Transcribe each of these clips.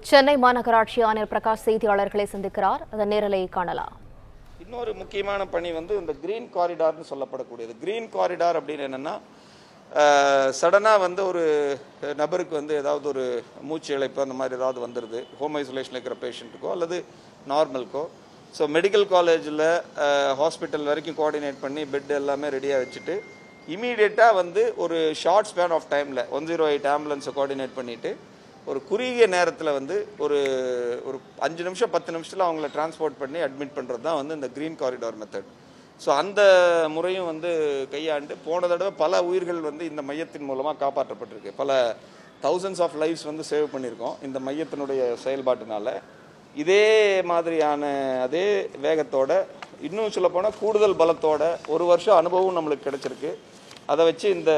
சென்னை மாநகராட்சி ஆணையர் பிரகாஷ் செய்தியாளர்களை சந்திக்கிறார் அதன் நேரலை காணலாம் இன்னொரு முக்கியமான பணி வந்து இந்த கிரீன் காரிடார்னு சொல்லப்படக்கூடியது கிரீன் காரிடார் அப்படின்னு என்னென்னா சடனாக வந்து ஒரு நபருக்கு வந்து ஏதாவது ஒரு மூச்சு இழைப்பு அந்த மாதிரி ஏதாவது வந்துடுது ஹோம் ஐசோலேஷனில் இருக்கிற பேஷண்ட்டுக்கோ அல்லது நார்மலுக்கோ ஸோ மெடிக்கல் காலேஜில் ஹாஸ்பிட்டல் வரைக்கும் கோஆர்டினேட் பண்ணி பெட் எல்லாமே ரெடியாக வச்சுட்டு இமீடியட்டாக வந்து ஒரு ஷார்ட் ஸ்பேன் ஆஃப் டைமில் ஒன் ஜீரோ எயிட் ஆம்புலன்ஸை கோஆர்டினேட் பண்ணிவிட்டு ஒரு குறுகிய நேரத்தில் வந்து ஒரு ஒரு அஞ்சு நிமிஷம் பத்து நிமிஷத்தில் அவங்கள டிரான்ஸ்போர்ட் பண்ணி அட்மிட் பண்ணுறது தான் வந்து இந்த க்ரீன் காரிடார் மெத்தட் ஸோ அந்த முறையும் வந்து கையாண்டு போன தடவை பல உயிர்கள் வந்து இந்த மையத்தின் மூலமாக காப்பாற்றப்பட்டிருக்கு பல தௌசண்ட்ஸ் ஆஃப் லைஃப்ஸ் வந்து சேவ் பண்ணியிருக்கோம் இந்த மையத்தினுடைய செயல்பாட்டினால இதே மாதிரியான அதே வேகத்தோட இன்னும் சொல்ல போனால் கூடுதல் பலத்தோட ஒரு வருஷம் அனுபவம் நம்மளுக்கு கிடைச்சிருக்கு அதை வச்சு இந்த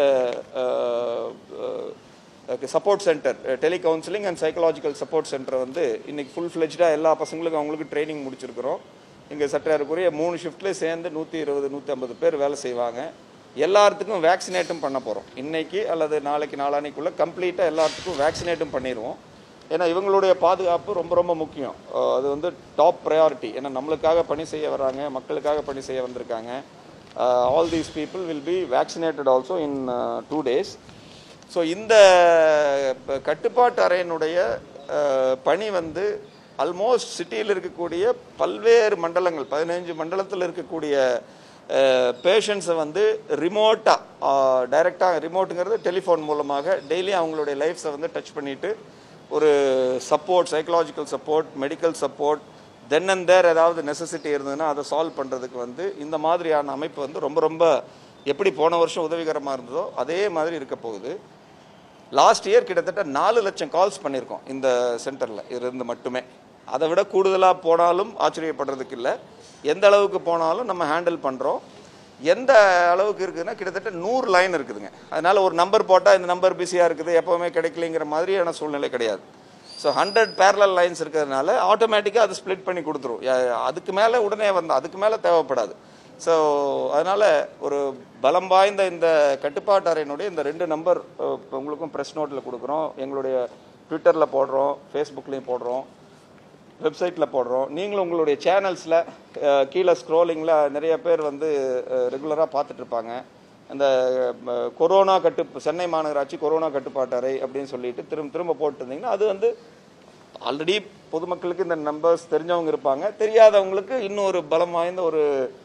support centre tele counselling and psychological support centre வந்து இன்னைக்கு ஃபுல் ஃப்ளெஜ்டாக எல்லா பசங்களுக்கும் அவங்களுக்கு ட்ரைனிங் முடிச்சிருக்கிறோம் இங்கே சற்றையறக்குரிய மூணு ஷிஃப்ட்லேயே சேர்ந்து நூற்றி இருபது நூற்றி ஐம்பது பேர் வேலை செய்வாங்க எல்லாத்துக்கும் வேக்சினேட்டும் பண்ண போகிறோம் இன்னைக்கு அல்லது நாளைக்கு நாளானைக்குள்ளே கம்ப்ளீட்டாக எல்லாத்துக்கும் வேக்சினேட்டும் பண்ணிடுவோம் ஏன்னா இவங்களுடைய பாதுகாப்பு ரொம்ப ரொம்ப முக்கியம் அஹ் அது வந்து டாப் ப்ரையாரிட்டி ஏன்னா நம்மளுக்காக பணி செய்ய வராங்க மக்களுக்காக பணி செய்ய வந்திருக்காங்க all these people will be vaccinated also in two days so இந்த ப- கட்டுப்பாட்டு அறையினுடைய அஹ், பணி வந்து ஆல்மோஸ்ட் சிட்டியில் இருக்கக்கூடிய பல்வேறு மண்டலங்கள் பதினைஞ்சு மண்டலத்தில் இருக்கக்கூடிய பேஷண்ட்ஸை வந்து ரிமோட்டாக டைரெக்டாக ரிமோட்டுங்கிறது டெலிஃபோன் மூலமாக டெய்லி அவங்களுடைய லைஃப்ஸை வந்து டச் பண்ணிட்டு ஒரு support psychological support medical support then and there ஏதாவது நெசசிட்டி இருந்ததுன்னா அதை சால்வ் பண்ணுறதுக்கு வந்து இந்த மாதிரியான அமைப்பு வந்து ரொம்ப ரொம்ப எப்படி போன வருஷம் உதவிகரமாக இருந்ததோ அதே மாதிரி இருக்க போகுது லாஸ்ட் இயர் கிட்டத்தட்ட நாலு லட்சம் கால்ஸ் பண்ணியிருக்கோம் இந்த சென்டரில் இருந்து மட்டுமே அதை விட கூடுதலாக போனாலும் ஆச்சரியப்படுறதுக்கு இல்லை எந்த அளவுக்கு போனாலும் நம்ம ஹேண்டில் பண்ணுறோம் எந்த அளவுக்கு இருக்குதுன்னா கிட்டத்தட்ட நூறு லைன் இருக்குதுங்க அதனால ஒரு நம்பர் போட்டால் இந்த நம்பர் பிஸியாக இருக்குது எப்போவுமே கிடைக்கலைங்கிற மாதிரியான சூழ்நிலை கிடையாது ஸோ ஹண்ட்ரட் பேரலல் லைன்ஸ் இருக்கிறதுனால ஆட்டோமேட்டிக்காக அது ஸ்ப்ளிட் பண்ணி கொடுத்துரும் யா- அதுக்கு மேலே உடனே வந்து அதுக்கு மேலே தேவைப்படாது ஸோ அதனால் ஒரு பலம் வாய்ந்த இந்த கட்டுப்பாட்டு அறையினுடைய இந்த ரெண்டு நம்பர் உங்களுக்கும் ப்ரெஸ் நோட்டில் கொடுக்குறோம் எங்களுடைய ட்விட்டரில் போடுறோம் ஃபேஸ்புக்லேயும் போடுறோம் வெப்சைட்டில் போடுறோம் நீங்களும் உங்களுடைய சேனல்ஸில் கீழே ஸ்க்ரோலிங்கில் நிறைய பேர் வந்து ரெகுலராக பார்த்துட்டு இருப்பாங்க அந்த அஹ், கொரோனா கட்டு சென்னை மாநகராட்சி கொரோனா கட்டுப்பாட்டு அறை அப்படின்னு சொல்லிட்டு திரும்ப திரும்ப போட்டுருந்தீங்கன்னா அது வந்து ஆல்ரெடி பொதுமக்களுக்கு இந்த நம்பர்ஸ் தெரிஞ்சவங்க இருப்பாங்க தெரியாதவங்களுக்கு இன்னும் ஒரு பலம் வாய்ந்த ஒரு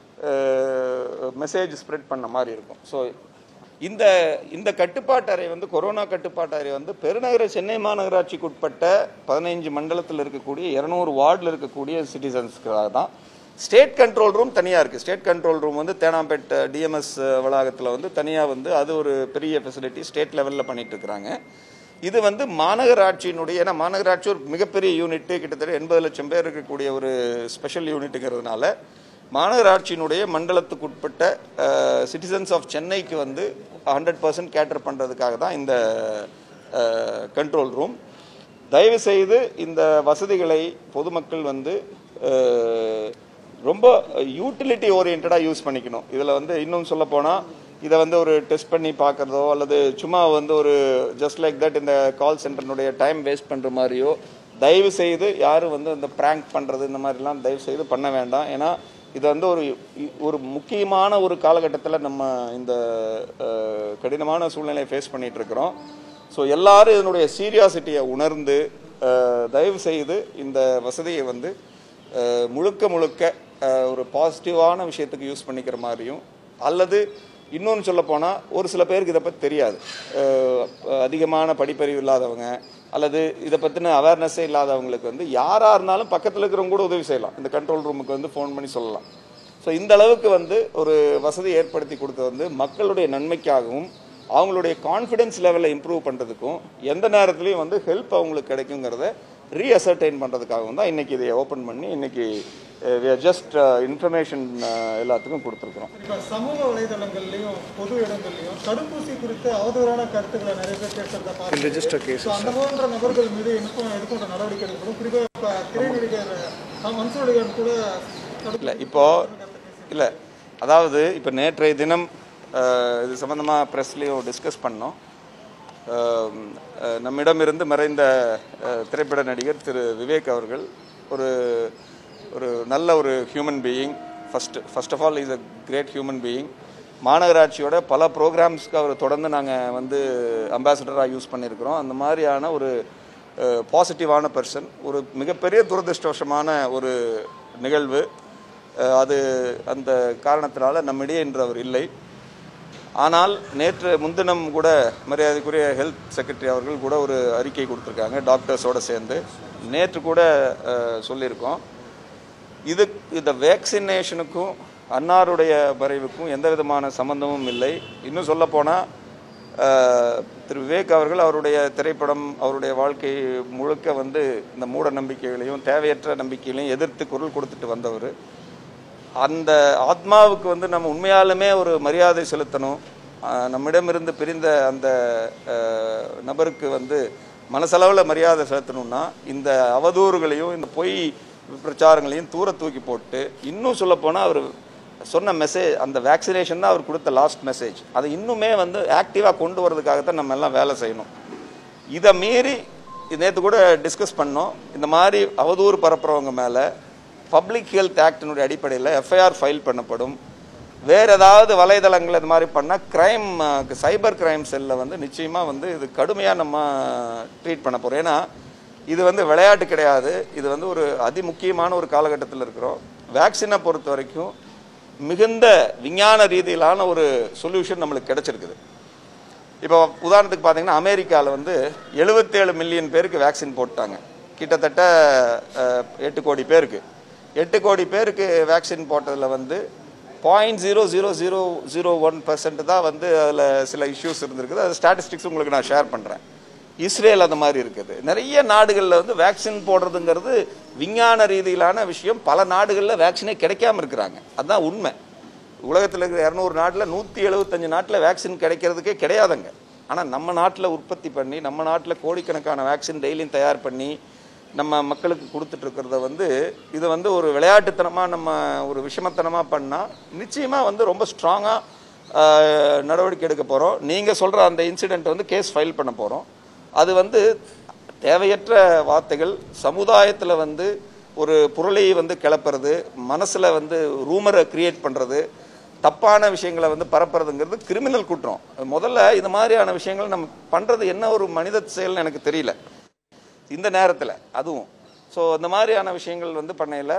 மெசேஜ் ஸ்ப்ரெட் பண்ண மாதிரி இருக்கும் ஸோ இந்த இந்த கட்டுப்பாட்டு அறை வந்து கொரோனா கட்டுப்பாட்டு அறை வந்து பெருநகர சென்னை மாநகராட்சிக்கு உட்பட்ட பதினைஞ்சு மண்டலத்தில் இருக்கக்கூடிய இரநூறு வார்டில் இருக்கக்கூடிய சிட்டிசன்ஸ்க்காக தான் ஸ்டேட் கண்ட்ரோல் ரூம் தனியாக இருக்குது ஸ்டேட் கண்ட்ரோல் ரூம் வந்து தேனாம்பேட் டிஎம்எஸ் வளாகத்தில் வந்து தனியாக வந்து அது ஒரு பெரிய ஃபெசிலிட்டி ஸ்டேட் லெவலில் பண்ணிட்டு இருக்கிறாங்க இது வந்து மாநகராட்சியினுடைய ஏன்னா மாநகராட்சி ஒரு மிகப்பெரிய யூனிட்டு கிட்டத்தட்ட எண்பது லட்சம் பேர் இருக்கக்கூடிய ஒரு ஸ்பெஷல் யூனிட்டுங்கிறதுனால மாநகராட்சியினுடைய மண்டலத்துக்கு உட்பட்ட சிட்டிசன்ஸ் ஆஃப் சென்னைக்கு வந்து ஹண்ட்ரட் பர்சன்ட் கேட்டர் பண்ணுறதுக்காக தான் இந்த கண்ட்ரோல் ரூம் தயவு செய்து இந்த வசதிகளை பொதுமக்கள் வந்து அஹ், ரொம்ப யூட்டிலிட்டி ஓரியன்டாக யூஸ் பண்ணிக்கணும் இதில் வந்து இன்னும் சொல்ல போனால் இதை வந்து ஒரு டெஸ்ட் பண்ணி பார்க்குறதோ அல்லது சும்மா வந்து ஒரு ஜஸ்ட் லைக் தட் இந்த கால் சென்டர்னுடைய டைம் வேஸ்ட் பண்ணுற மாதிரியோ தயவு செய்து யாரும் வந்து இந்த ப்ராங்க் பண்ணுறது இந்த மாதிரிலாம் தயவு செய்து பண்ண வேண்டாம் ஏன்னா இது வந்து ஒரு ஒரு முக்கியமான ஒரு காலகட்டத்தில் நம்ம இந்த அஹ், கடினமான சூழ்நிலையை ஃபேஸ் பண்ணிட்டு இருக்கிறோம் ஸோ எல்லாரும் இதனுடைய சீரியாசிட்டியை உணர்ந்து அஹ், தயவு செய்து இந்த வசதியை வந்து அஹ், முழுக்க முழுக்க அஹ், ஒரு பாசிட்டிவான விஷயத்துக்கு யூஸ் பண்ணிக்கிற மாதிரியும் அல்லது இன்னொன்று சொல்ல போனால் ஒரு சில பேருக்கு இதை பற்றி தெரியாது அஹ், அதிகமான படிப்பறிவு இல்லாதவங்க அல்லது இதை பற்றின அவேர்னஸே இல்லாதவங்களுக்கு வந்து யாராக இருந்தாலும் பக்கத்தில் இருக்கிறவங்க கூட உதவி செய்யலாம் இந்த கண்ட்ரோல் ரூமுக்கு வந்து ஃபோன் பண்ணி சொல்லலாம் ஸோ இந்த அளவுக்கு வந்து ஒரு வசதி ஏற்படுத்தி கொடுத்தது வந்து மக்களுடைய நன்மைக்காகவும் அவங்களுடைய கான்ஃபிடன்ஸ் லெவலை இம்ப்ரூவ் பண்ணுறதுக்கும் எந்த நேரத்துலையும் வந்து ஹெல்ப் அவங்களுக்கு கிடைக்குங்கிறத ரீஅசர்டைன் பண்ணுறதுக்காகவும் தான் இன்னைக்கு இதை ஓப்பன் பண்ணி இன்னைக்கு ஜஸ்ட் இன்ஃபர்மேஷன் எல்லாத்துக்கும் கொடுத்துருக்குறோம் இப்போ சமூக வலைதளங்கள்லயும் பொது இடங்கள்லயும் தடுப்பூசி குறித்து அவதூறான கருத்துக்களை நிறைய பேர் பேசுறத பார்த்து ஸோ அந்த போன்ற நபர்கள் மீது எனக்கும் எதுக்கும் நடவடிக்கை எடுக்கப்படும் குறிப்பாக இப்போ திரைநடிகர் அஹ், மன்சூர் கூட தடுப்பு இல்லை இப்போ இல்லை அதாவது இப்போ நேற்றைய தினம் அஹ், இது சம்மந்தமாக ப்ரெஸ்லேயும் டிஸ்கஸ் பண்ணோம் அஹ், அஹ், நம்மிடமிருந்து மறைந்த அஹ், திரைப்பட நடிகர் திரு விவேக் அவர்கள் ஒரு ஒரு நல்ல ஒரு human being first first of all is a great human being மாநகராட்சியோட பல ப்ரோக்ராம்ஸ்க்கு அவர் தொடர்ந்து நாங்கள் வந்து அம்பாசடராக யூஸ் பண்ணியிருக்கிறோம் அந்த மாதிரியான ஒரு பாசிட்டிவான பர்சன் ஒரு மிகப்பெரிய துரதிருஷ்டவசமான ஒரு நிகழ்வு அஹ், அது அந்த காரணத்தினால நம்மிடையே இன்று அவர் இல்லை ஆனால் நேற்று முன்தினம் கூட மரியாதைக்குரிய ஹெல்த் செக்ரட்டரி அவர்கள் கூட ஒரு அறிக்கை கொடுத்துருக்காங்க டாக்டர்ஸோட சேர்ந்து நேற்று கூட அஹ், சொல்லியிருக்கோம் இது இந்த வேக்சினேஷனுக்கும் அன்னாருடைய மறைவுக்கும் எந்த விதமான சம்பந்தமும் இல்லை இன்னும் சொல்லப்போனால் திரு விவேக் அவர்கள் அவருடைய திரைப்படம் அவருடைய வாழ்க்கை முழுக்க வந்து இந்த மூட நம்பிக்கைகளையும் தேவையற்ற நம்பிக்கைகளையும் எதிர்த்து குரல் கொடுத்துட்டு வந்தவர் அந்த ஆத்மாவுக்கு வந்து நம்ம உண்மையாலுமே ஒரு மரியாதை செலுத்தணும் ஆஹ் நம்மிடமிருந்து பிரிந்த அந்த ஆஹ், நபருக்கு வந்து மனசளவில் மரியாதை செலுத்தணும்னா இந்த அவதூறுகளையும் இந்த பொய் பிரச்சாரங்களையும் தூர தூக்கி போட்டு இன்னும் சொல்லப்போனால் அவர் சொன்ன மெசேஜ் அந்த வேக்சினேஷன் தான் அவர் கொடுத்த லாஸ்ட் மெசேஜ் அதை இன்னுமே வந்து ஆக்டிவாக கொண்டு வரதுக்காகத்தான் நம்ம எல்லாம் வேலை செய்யணும் இதை மீறி நேற்று கூட டிஸ்கஸ் பண்ணோம் இந்த மாதிரி அவதூறு பரப்புறவங்க மேலே பப்ளிக் ஹெல்த் ஆக்டினுடைய அடிப்படையில் எஃப்ஐஆர் ஃபைல் பண்ணப்படும் வேற ஏதாவது வலைதளங்கள் இது மாதிரி பண்ணால் கிரைம் சைபர் கிரைம் செல்லில் வந்து நிச்சயமாக வந்து இது கடுமையாக நம்ம ட்ரீட் பண்ண போகிறோம் ஏன்னா இது வந்து விளையாட்டு கிடையாது இது வந்து ஒரு அதிமுக்கியமான ஒரு காலகட்டத்தில் இருக்கிறோம் வேக்சினை பொறுத்த வரைக்கும் மிகுந்த விஞ்ஞான ரீதியிலான ஒரு சொல்யூஷன் நம்மளுக்கு கிடைச்சிருக்குது இப்போ உதாரணத்துக்கு பார்த்தீங்கன்னா அமெரிக்காவில் வந்து 77 மில்லியன் பேருக்கு வேக்சின் போட்டாங்க கிட்டத்தட்ட அஹ், எட்டு கோடி பேருக்கு எட்டு கோடி பேருக்கு வேக்சின் போட்டதில் வந்து point zero zero zero zero one percent தான் வந்து அதில் சில இஷ்யூஸ் இருந்திருக்குது அது ஸ்டாட்டிஸ்டிக்ஸ் உங்களுக்கு நான் ஷேர் பண்ணுறேன் இஸ்ரேல் அந்த மாதிரி இருக்குது நிறைய நாடுகளில் வந்து வேக்சின் போடுறதுங்கிறது விஞ்ஞான ரீதியிலான விஷயம் பல நாடுகளில் வேக்சினே கிடைக்காம இருக்கிறாங்க அதுதான் உண்மை உலகத்தில் இருக்கிற இரநூறு நாட்டில் நூற்றி எழுபத்தஞ்சு நாட்டில் வேக்சின் கிடைக்கிறதுக்கே கிடையாதுங்க ஆனால் நம்ம நாட்டில் உற்பத்தி பண்ணி நம்ம நாட்டில் கோடிக்கணக்கான வேக்சின் டெய்லியும் தயார் பண்ணி நம்ம மக்களுக்கு கொடுத்துட்டு இருக்கிறத வந்து இது வந்து ஒரு விளையாட்டுத்தனமாக நம்ம ஒரு விஷமத்தனமாக பண்ணால் நிச்சயமாக வந்து ரொம்ப ஸ்ட்ராங்காக நடவடிக்கை எடுக்க போகிறோம் நீங்கள் சொல்கிற அந்த இன்சிடெண்ட் வந்து கேஸ் ஃபைல் பண்ண போகிறோம் அது வந்து தேவையற்ற வார்த்தைகள் சமுதாயத்தில் வந்து ஒரு புரளியை வந்து கிளப்புறது மனசில் வந்து ரூமரை கிரியேட் பண்ணுறது தப்பான விஷயங்களை வந்து பரப்புறதுங்கிறது கிரிமினல் குற்றம் முதல்ல இது மாதிரியான விஷயங்கள் நம்ம பண்ணுறது என்ன ஒரு மனித செயல்னு எனக்கு தெரியல இந்த நேரத்தில் அதுவும் ஸோ இந்த மாதிரியான விஷயங்கள் வந்து பண்ணையில்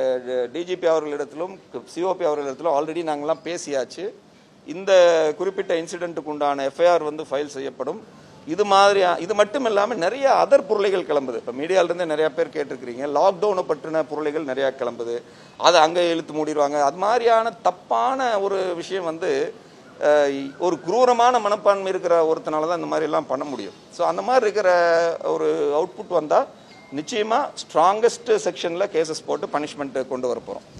டிஜிபி அவர்களிடத்திலும் சிஓபி அவர்களிடத்திலும் ஆல்ரெடி நாங்கள்லாம் பேசியாச்சு இந்த குறிப்பிட்ட இன்சிடென்ட்டுக்கு உண்டான எஃப்ஐஆர் வந்து ஃபைல் செய்யப்படும் இது மாதிரி இது மட்டும் இல்லாமல் நிறைய அதர் பொருளைகள் கிளம்புது இப்போ மீடியாவிலேருந்து நிறைய பேர் கேட்டிருக்கிறீங்க லாக்டவுனை பற்றின பொருளைகள் நிறையா கிளம்புது அதை அங்கே இழுத்து மூடிடுவாங்க அது மாதிரியான தப்பான ஒரு விஷயம் வந்து அஹ், ஒரு குரூரமான மனப்பான்மை இருக்கிற ஒருத்தனால தான் இந்த மாதிரி எல்லாம் பண்ண முடியும் ஸோ அந்த மாதிரி இருக்கிற ஒரு அவுட்புட் வந்தால் நிச்சயமாக ஸ்ட்ராங்கஸ்ட் செக்ஷனில் கேசஸ் போட்டு பனிஷ்மெண்ட் கொண்டு வர போகிறோம்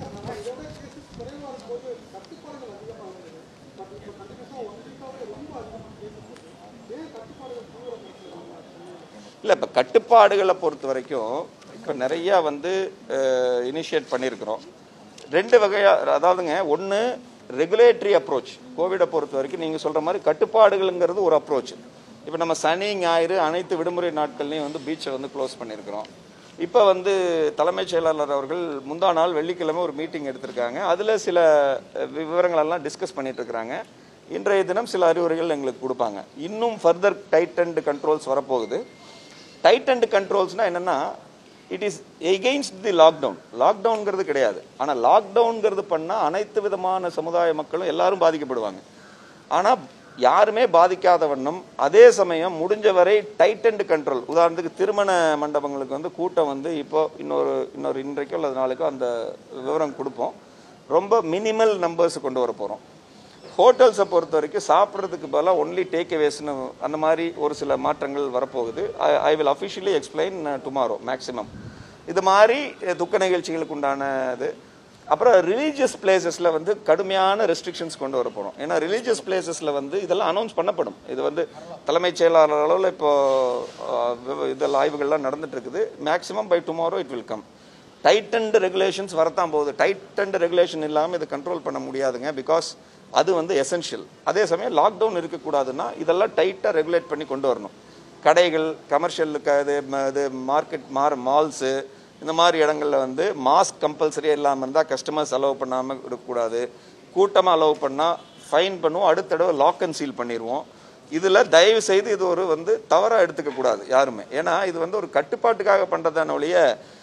இல்லை இப்போ கட்டுப்பாடுகளை பொறுத்த வரைக்கும் இப்போ நிறையா வந்து இனிஷியேட் பண்ணியிருக்கிறோம் ரெண்டு வகையாக அதாவதுங்க ஒன்று ரெகுலேட்டரி அப்ரோச் கோவிடை பொறுத்த வரைக்கும் நீங்கள் சொல்கிற மாதிரி கட்டுப்பாடுகள்ங்கிறது ஒரு அப்ரோச் இப்போ நம்ம சனி ஞாயிறு அனைத்து விடுமுறை நாட்கள்லையும் வந்து பீச்சை வந்து க்ளோஸ் பண்ணியிருக்கிறோம் இப்போ வந்து தலைமைச் செயலாளர் அவர்கள் முந்தா நாள் வெள்ளிக்கிழமை ஒரு மீட்டிங் எடுத்திருக்காங்க அதில் சில அஹ், விவரங்களெல்லாம் டிஸ்கஸ் பண்ணிட்டு இருக்கிறாங்க இன்றைய தினம் சில அறிவுரைகள் எங்களுக்கு கொடுப்பாங்க இன்னும் ஃபர்தர் டைட் அண்ட் கண்ட்ரோல்ஸ் வரப்போகுது டைட் அண்ட் கண்ட்ரோல்ஸ்னால் என்னென்னா it is against the lockdown லாக்டவுன்ங்கிறது கிடையாது ஆனால் லாக்டவுன்ங்கிறது பண்ணால் அனைத்து விதமான சமுதாய மக்களும் எல்லாரும் பாதிக்கப்படுவாங்க ஆனால் யாருமே பாதிக்காத வண்ணம் அதே சமயம் முடிஞ்ச வரை டைட் அண்ட் கண்ட்ரோல் உதாரணத்துக்கு திருமண மண்டபங்களுக்கு வந்து கூட்டம் வந்து இப்போ இன்னொரு இன்னொரு இன்றைக்கோ அல்லது நாளைக்கோ அந்த விவரம் கொடுப்போம் ரொம்ப மினிமல் நம்பர்ஸ் கொண்டு வர போகிறோம் ஹோட்டல்ஸை பொறுத்த வரைக்கும் சாப்பிட்றதுக்கு பதிலாக ஒன்லி டேக் அவேஸ்னு அந்த மாதிரி ஒரு சில மாற்றங்கள் வரப்போகுது I will officially explain tomorrow maximum இது மாதிரி அஹ், துக்க நிகழ்ச்சிகளுக்கு உண்டான இது அப்புறம் ரிலீஜியஸ் பிளேசஸில் வந்து கடுமையான ரெஸ்ட்ரிக்ஷன்ஸ் கொண்டு வர போகிறோம் ஏன்னா ரிலீஜியஸ் பிளேசஸில் வந்து இதெல்லாம் அனௌன்ஸ் பண்ணப்படும் இது வந்து தலைமைச் செயலாளர் அளவில் இப்போ அஹ், விவ- இதெல்லாம் ஆய்வுகள்லாம் நடந்துட்டு இருக்குது maximum by tomorrow it will come tight and regulations வரத்தான் போகுது டைட் அண்ட் ரெகுலேஷன் இல்லாமல் இது கண்ட்ரோல் பண்ண முடியாதுங்க பிகாஸ் அது வந்து எசென்ஷியல் அதே சமயம் லாக்டவுன் இருக்கக்கூடாதுன்னா இதெல்லாம் டைட்டாக ரெகுலேட் பண்ணி கொண்டு வரணும் கடைகள் கமர்ஷியல் இது ம- இது மார்க்கெட் மார் மால்ஸு இந்த மாதிரி இடங்கள்ல வந்து மாஸ்க் கம்பல்சரியாக இல்லாமல் இருந்தால் கஸ்டமர்ஸ் அலோவ் பண்ணாமல் இருக்கக்கூடாது கூட்டமாக அலோவ் பண்ணால் ஃபைன் பண்ணுவோம் அடுத்த தடவை லாக் அண்ட் சீல் பண்ணிடுவோம் இதில் தயவு செய்து இது ஒரு வந்து தவறாக எடுத்துக்க கூடாது யாருமே ஏன்னா இது வந்து ஒரு கட்டுப்பாட்டுக்காக பண்ணுறதான ஒழிய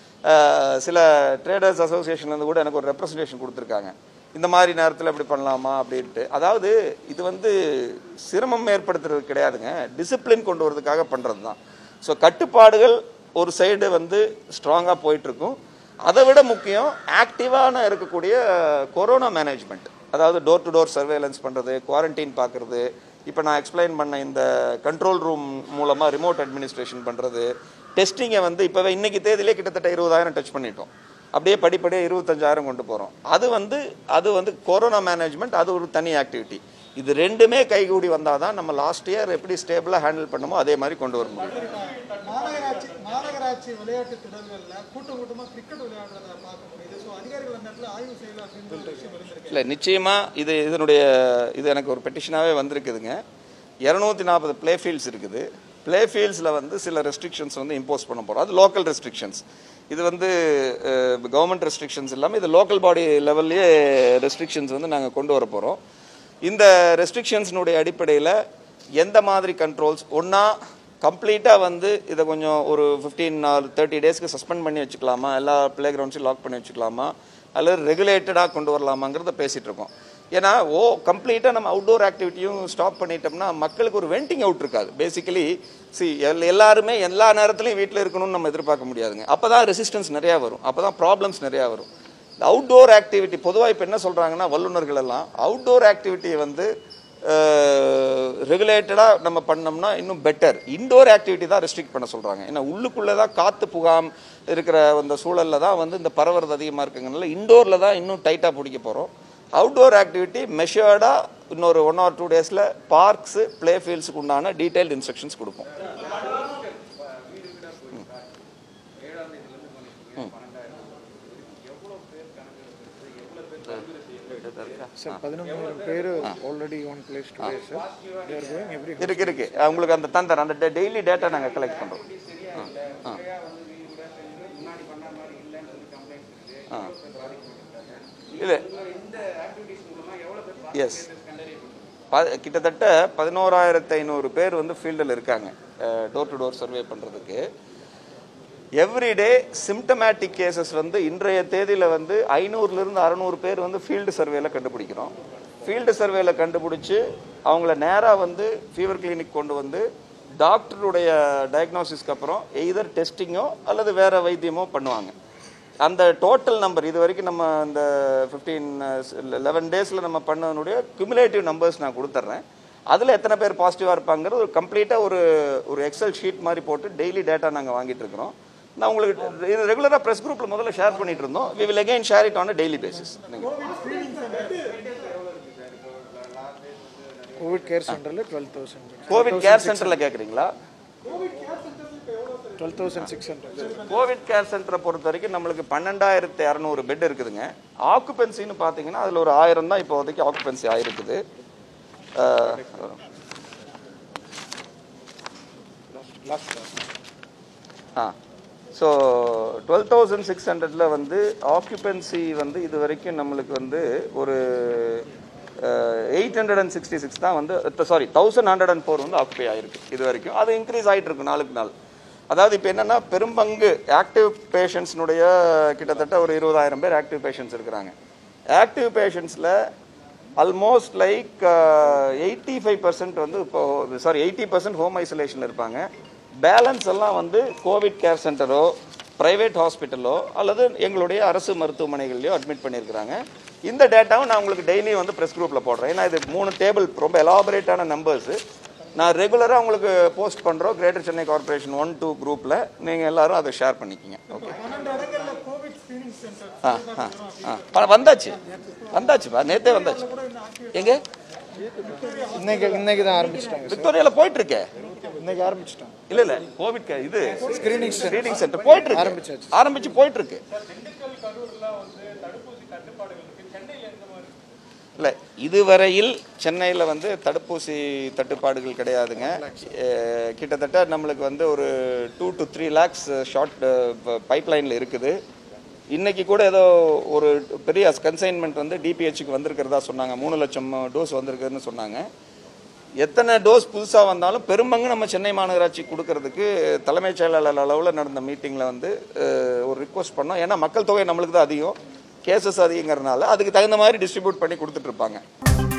அஹ், சில ட்ரேடர்ஸ் அசோசியேஷன்லேருந்து கூட எனக்கு ஒரு ரெப்ரசன்டேஷன் கொடுத்துருக்காங்க இந்த மாதிரி நேரத்தில் இப்படி பண்ணலாமா அப்படின்ட்டு அதாவது இது வந்து சிரமம் ஏற்படுத்துறது கிடையாதுங்க டிசிப்ளின் கொண்டு வரதுக்காக பண்ணுறது தான் ஸோ கட்டுப்பாடுகள் ஒரு சைடு வந்து ஸ்ட்ராங்காக போயிட்டுருக்கும் அதை விட முக்கியம் ஆக்டிவான இருக்கக்கூடிய கொரோனா மேனேஜ்மெண்ட் அதாவது டோர் டு டோர் சர்வேலன்ஸ் பண்ணுறது குவாரண்டைன் பார்க்குறது இப்போ நான் எக்ஸ்பிளைன் பண்ண இந்த கண்ட்ரோல் ரூம் மூலமாக ரிமோட் அட்மினிஸ்ட்ரேஷன் பண்ணுறது டெஸ்டிங்கை வந்து இப்போவே இன்னைக்கு தேதியிலே கிட்டத்தட்ட இருபதாயிரம் டச் பண்ணிட்டோம் அப்படியே படிப்படியாக இருபத்தஞ்சாயிரம் கொண்டு போகிறோம் அது வந்து அது வந்து கொரோனா மேனேஜ்மெண்ட் அது ஒரு தனி ஆக்டிவிட்டி இது ரெண்டுமே கைகூடி வந்தால் தான் நம்ம லாஸ்ட் இயர் எப்படி ஸ்டேபிளாக ஹேண்டில் பண்ணமோ அதே மாதிரி கொண்டு வர முடியும் மாநகராட்சி மாநகராட்சி விளையாட்டு திடல்கள்ல கூட்டம் கூட்டமா கிரிக்கெட் விளையாடுறத பார்க்க முடியுது ஸோ அதிகாரிகள் அந்த இடத்துல ஆய்வு செய்யல அப்படின்னு ஒரு விஷயம் இருந்திருக்கு இல்லை நிச்சயமாக இது இதனுடைய இது எனக்கு ஒரு பெட்டிஷனாகவே வந்திருக்குதுங்க இரநூத்தி நாற்பது ப்ளே ஃபீல்ட்ஸ் இருக்குது ப்ளே ஃபீல்ட்ஸில் வந்து சில ரெஸ்ட்ரிக்ஷன்ஸ் வந்து இம்போஸ் பண்ண போகிறோம் அது லோக்கல் ரெஸ்ட்ரிக்ஷன்ஸ் இது வந்து கவர்மெண்ட் ரெஸ்ட்ரிக்ஷன்ஸ் இல்லாமல் இது லோக்கல் பாடி லெவல்லையே ரெஸ்ட்ரிக்ஷன்ஸ் வந்து நாங்கள் கொண்டு வர போகிறோம் இந்த ரெஸ்ட்ரிக்ஷன்ஸினுடைய அடிப்படையில் எந்த மாதிரி கண்ட்ரோல்ஸ் ஒன்றா கம்ப்ளீட்டாக வந்து இதை கொஞ்சம் ஒரு ஃபிஃப்டீன் ஆர் தேர்ட்டி டேஸ்க்கு சஸ்பெண்ட் பண்ணி வச்சுக்கலாமா எல்லா ப்ளே கிரவுண்ட்ஸையும் லாக் பண்ணி வச்சுக்கலாமா அல்லது ரெகுலேட்டடாக கொண்டு வரலாமாங்கிறத பேசிகிட்டு இருக்கோம் ஏன்னா ஓ கம்ப்ளீட்டாக நம்ம அவுட்டோர் ஆக்டிவிட்டியும் ஸ்டாப் பண்ணிட்டோம்னா மக்களுக்கு ஒரு வெண்டிங் அவுட் இருக்காது பேசிக்கலி சி எல்லாருமே எல்லா நேரத்துலையும் வீட்டில் இருக்கணும்னு நம்ம எதிர்பார்க்க முடியாதுங்க அப்போ தான் ரெசிஸ்டன்ஸ் நிறையா வரும் அப்போ தான் ப்ராப்ளம்ஸ் நிறையா வரும் இந்த அவுட்டோர் ஆக்டிவிட்டி பொதுவாக இப்போ என்ன சொல்கிறாங்கன்னா வல்லுநர்கள் எல்லாம் அவுட்டோர் ஆக்டிவிட்டியை வந்து ரெகுலேட்டடாக நம்ம பண்ணோம்னா இன்னும் பெட்டர் இன்டோர் ஆக்டிவிட்டி தான் ரெஸ்ட்ரிக்ட் பண்ண சொல்கிறாங்க ஏன்னா உள்ளுக்குள்ளே தான் காற்று புகாம் இருக்கிற அந்த சூழலில் தான் வந்து இந்த பரவுறது அதிகமாக இருக்குங்கனால இன்டோரில் தான் இன்னும் டைட்டாக பிடிக்க போகிறோம் அவுட்டோர் ஆக்டிவிட்டி மெஷர்டாக இன்னொரு ஒன் ஆர் டூ டேஸில் பார்க்ஸு ப்ளே ஃபீல்ட்ஸுக்கு உண்டான டீடைல்டு இன்ஸ்ட்ரக்ஷன்ஸ் கொடுப்போம் சார் பதினொன்றாயிரம் பேர் already one place to place sir there going every இருக்கு இருக்கு உங்களுக்கு அந்த தந்தர் அந்த டெய்லி டேட்டா நாங்கள் கலெக்ட் பண்ணுறோம் ஆ இல்லை எஸ் கிட்டத்தட்ட பதினோராயிரத்து ஐநூறு பேர் வந்து ஃபீல்டில் இருக்காங்க டோர் டு டோர் சர்வே பண்ணுறதுக்கு எவ்ரிடே சிம்டமேட்டிக் கேசஸ் வந்து இன்றைய தேதியில் வந்து ஐநூறுலேருந்து அறநூறு பேர் வந்து ஃபீல்டு சர்வேல கண்டுபிடிக்கிறோம் ஃபீல்டு சர்வேல கண்டுபிடிச்சு அவங்கள நேராக வந்து ஃபீவர் கிளினிக் கொண்டு வந்து டாக்டருடைய டயக்னோசிஸ்க்கு அப்புறம் எய்தர் டெஸ்டிங்கோ அல்லது வேற வைத்தியமோ பண்ணுவாங்க அந்த டோட்டல் நம்பர் இது வரைக்கும் நம்ம இந்த ஃபிஃப்டீன் லெவன் டேஸில் நம்ம பண்ணதனுடைய குமுலேட்டிவ் நம்பர்ஸ் நான் கொடுத்துட்றேன் அதில் எத்தனை பேர் பாசிட்டிவாக இருப்பாங்கிறது ஒரு கம்ப்ளீட்டாக ஒரு ஒரு எக்ஸல் ஷீட் மாதிரி போட்டு டெய்லி டேட்டா நாங்கள் வாங்கிட்டு இருக்கிறோம் நான் உங்களுக்கு இது ரெகுலராக ப்ரெஸ் குரூப்பில் முதல்ல ஷேர் பண்ணிட்டு இருந்தோம் we will again share it on a daily basis covid care சென்டரில் டுவெல் தௌசண்ட் கோவிட் கேர் சென்டரில் கேட்குறீங்களா twelve thousand six hundred covid care சென்டரை பொறுத்த வரைக்கும் நம்மளுக்கு பன்னெண்டாயிரத்து இரநூறு பெட் இருக்குதுங்க ஆக்குபென்சின்னு பார்த்தீங்கன்னா அதில் ஒரு ஆயிரம் தான் இப்போதைக்கு ஆக்குபென்சி ஆயிருக்குது ah, last ah so twelve thousand six ஹண்ட்ரடில் வந்து ஆக்குபென்சி வந்து இது வரைக்கும் நம்மளுக்கு வந்து ஒரு eight hundred and sixty six தான் வந்து sorry thousand hundred and four வந்து ஆக்குபை ஆயிருக்கு இது வரைக்கும் அது இன்க்ரீஸ் ஆகிட்டு இருக்கு நாளுக்கு நாள் அதாவது இப்போ என்னன்னா பெரும்பங்கு ஆக்டிவ் பேஷண்ட்ஸ்னுடைய கிட்டத்தட்ட ஒரு இருபதாயிரம் பேர் ஆக்டிவ் பேஷண்ட்ஸ் இருக்கிறாங்க ஆக்டிவ் பேஷண்ட்ஸில் almost like eighty five percent வந்து இப்போ சாரி எயிட்டி பர்சன்ட் ஹோம் ஐசோலேஷனில் இருப்பாங்க பேலன்ஸ் எல்லாம் வந்து கோவிட் கேர் சென்டரோ பிரைவேட் ஹாஸ்பிட்டலோ அல்லது எங்களுடைய அரசு மருத்துவமனைகள்லையோ அட்மிட் பண்ணியிருக்கிறாங்க இந்த டேட்டாவும் நான் உங்களுக்கு டெய்லியும் வந்து ப்ரெஸ் குரூப்பில் போடுறேன் ஏன்னா இது மூணு டேபிள் ரொம்ப எலாபரேட்டான நம்பர்ஸு நான் ரெகுலராக உங்களுக்கு போஸ்ட் பண்ணுறோம் greater Chennai corporation one two குரூப்பில் நீங்கள் எல்லாரும் அதை ஷேர் பண்ணிக்கிங்க ஓகே பன்னெண்டு இடங்கள்ல கோவிட் ஸ்கிரீனிங் சென்டர் ஆ ஆ ஆ ப- வந்தாச்சு வந்தாச்சுப்பா நேத்தே வந்தாச்சு எங்க இன்னைக்கு இன்னைக்கு தான் ஆரம்பிச்சிட்டாங்க சார் விக்டோரியால போயிட்டு இருக்கே இன்னைக்கு ஆரம்பிச்சிட்டாங்க இல்ல இல்ல கோவிட் கே- இது ஸ்கிரீனிங் ஸ்கிரீனிங் சென்டர் போயிட்டு இருக்கு ஆரம்பிச்சாச்சு. ஆரம்பிச்சு போயிட்டு இருக்கு இல்லை இதுவரையில் சென்னையில் வந்து தடுப்பூசி தட்டுப்பாடுகள் கிடையாதுங்க அஹ் கிட்டத்தட்ட நம்மளுக்கு வந்து ஒரு two to three lakhs short பைப்லைனில் இருக்குது இன்னைக்கு கூட ஏதோ ஒரு பெரிய கன்சைன்மெண்ட் வந்து டிபிஹெச்சுக்கு வந்திருக்கிறதா சொன்னாங்க மூணு லட்சம் டோஸ் வந்திருக்குதுன்னு சொன்னாங்க எத்தனை டோஸ் புதுசாக வந்தாலும் பெரும்பங்கு நம்ம சென்னை மாநகராட்சி கொடுக்கறதுக்கு தலைமைச் செயலாளர் அளவில் நடந்த மீட்டிங்கில் வந்து அஹ், ஒரு ரிக்வஸ்ட் பண்ணோம் ஏன்னா மக்கள் தொகை நம்மளுக்கு தான் அதிகம் கேசஸ் அதிகங்கிறதுனால அதுக்கு தகுந்த மாதிரி டிஸ்ட்ரிபியூட் பண்ணி கொடுத்துட்டு இருப்பாங்க